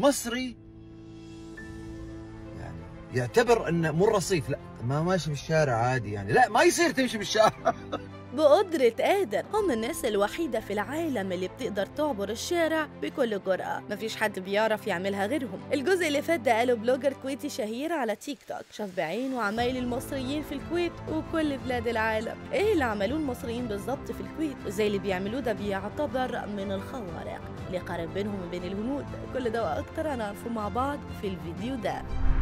مصري يعني يعتبر انه مو رصيف لا ما ماشي في الشارع عادي يعني لا ما يصير تمشي بالشارع بقدرة قادر هم الناس الوحيدة في العالم اللي بتقدر تعبر الشارع بكل جرأة مفيش حد بيعرف يعملها غيرهم الجزء اللي فات ده قاله بلوجر كويتي شهير على تيك توك شاف بعينه عمايل المصريين في الكويت وكل بلاد العالم ايه اللي عملوه المصريين بالظبط في الكويت وازاي اللي بيعملوه ده بيعتبر من الخوارق اللي قارن بينهم وبين الهنود كل ده واكتر هنعرفه مع بعض في الفيديو ده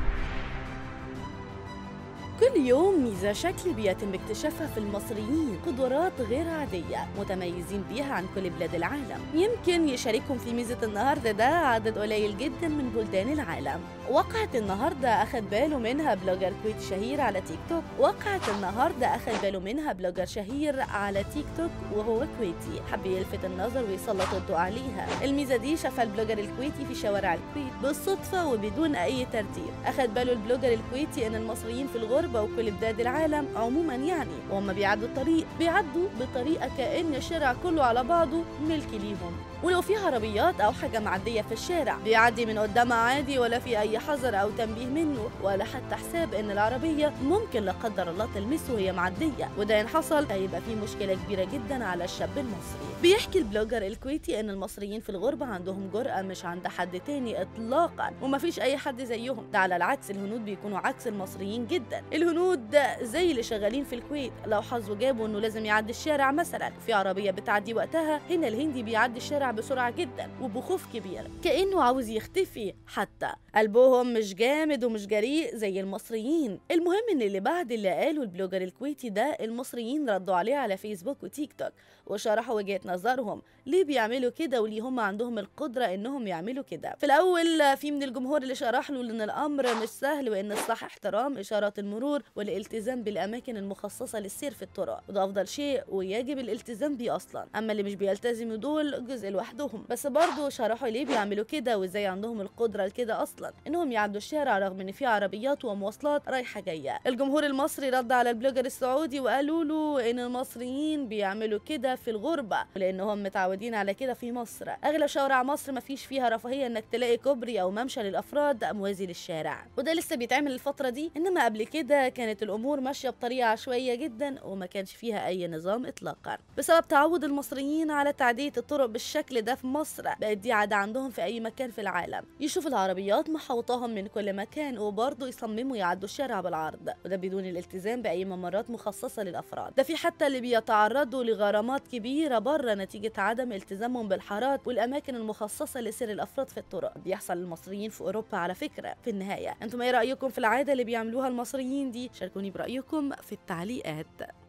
كل يوم ميزة شكل بيتم اكتشافها في المصريين قدرات غير عادية متميزين بيها عن كل بلاد العالم يمكن يشاركهم في ميزة النهاردة ده عدد قليل جدا من بلدان العالم وقعت النهاردة أخد باله منها بلوجر كويتي شهير على تيك توك وقعت النهاردة أخد باله منها بلوجر شهير على تيك توك وهو كويتي حب يلفت النظر ويسلط الضوء عليها الميزة دي شافها البلوجر الكويتي في شوارع الكويت بالصدفة وبدون أي ترتيب أخد باله البلوجر الكويتي أن المصريين في الغربة وكل بلاد العالم عموما يعني وهم بيعدوا الطريق بيعدوا بطريقة كأن الشارع كله على بعضه ملك ليهم ولو في عربيات أو حاجة معدية في الشارع بيعدي من قدامها عادي ولا في أي حذر أو تنبيه منه ولا حتى حساب إن العربية ممكن لا قدر الله تلمسه وهي معدية وده إن حصل هيبقى في مشكلة كبيرة جدا على الشاب المصري بيحكي البلوجر الكويتي إن المصريين في الغربة عندهم جرأة مش عند حد تاني إطلاقا ومفيش أي حد زيهم ده على العكس الهنود بيكونوا عكس المصريين جدا الهنود زي اللي شغالين في الكويت لو حظه جابه إنه لازم يعدي الشارع مثلا في عربية بتعدي وقتها هنا الهندي بيعدي الشارع بسرعة جدا وبخوف كبير كأنه عاوز يختفي حتى قلبهم مش جامد ومش جريء زي المصريين المهم ان اللي بعد اللي قاله البلوجر الكويتي ده المصريين ردوا عليه على فيسبوك وتيك توك وشرحوا وجهة نظرهم ليه بيعملوا كده وليه هم عندهم القدرة انهم يعملوا كده في الاول في من الجمهور اللي شرح له ان الامر مش سهل وان الصح احترام اشارات المرور والالتزام بالاماكن المخصصة للسير في الطرق وده افضل شيء ويجب الالتزام بيه اصلا اما اللي مش بيلتزموا دول جزء لوحدهم بس برضه شرحوا ليه بيعملوا كده وازاي عندهم القدرة لكده اصلا انهم يعدوا الشارع رغم ان في عربيات ومواصلات رايحة جاية الجمهور المصري رد على البلوجر السعودي وقالوا له ان المصريين بيعملوا كده في الغربة لانهم متعودين على كده في مصر اغلب شوارع مصر مفيش فيها رفاهية انك تلاقي كوبري او ممشى للافراد موازي للشارع وده لسه بيتعمل الفترة دي انما قبل كده كانت الامور ماشية بطريقة عشوائية جدا وما كانش فيها اي نظام اطلاقا بسبب تعود المصريين على تعدية الطرق بالشكل ده في مصر بقت دي عادة عندهم في اي مكان في العالم يشوف العربيات محوطاهم من كل مكان وبرضه يصمموا يعدوا الشارع بالعرض وده بدون الالتزام باي ممرات مخصصة للافراد ده في حتى اللي بيتعرضوا لغرامات كبيرة بره نتيجة عدم التزامهم بالحارات والاماكن المخصصة لسير الافراد في الطرق بيحصل للمصريين في اوروبا على فكرة في النهاية انتم ايه رايكم في العادة اللي بيعملوها المصريين دي شاركوني برايكم في التعليقات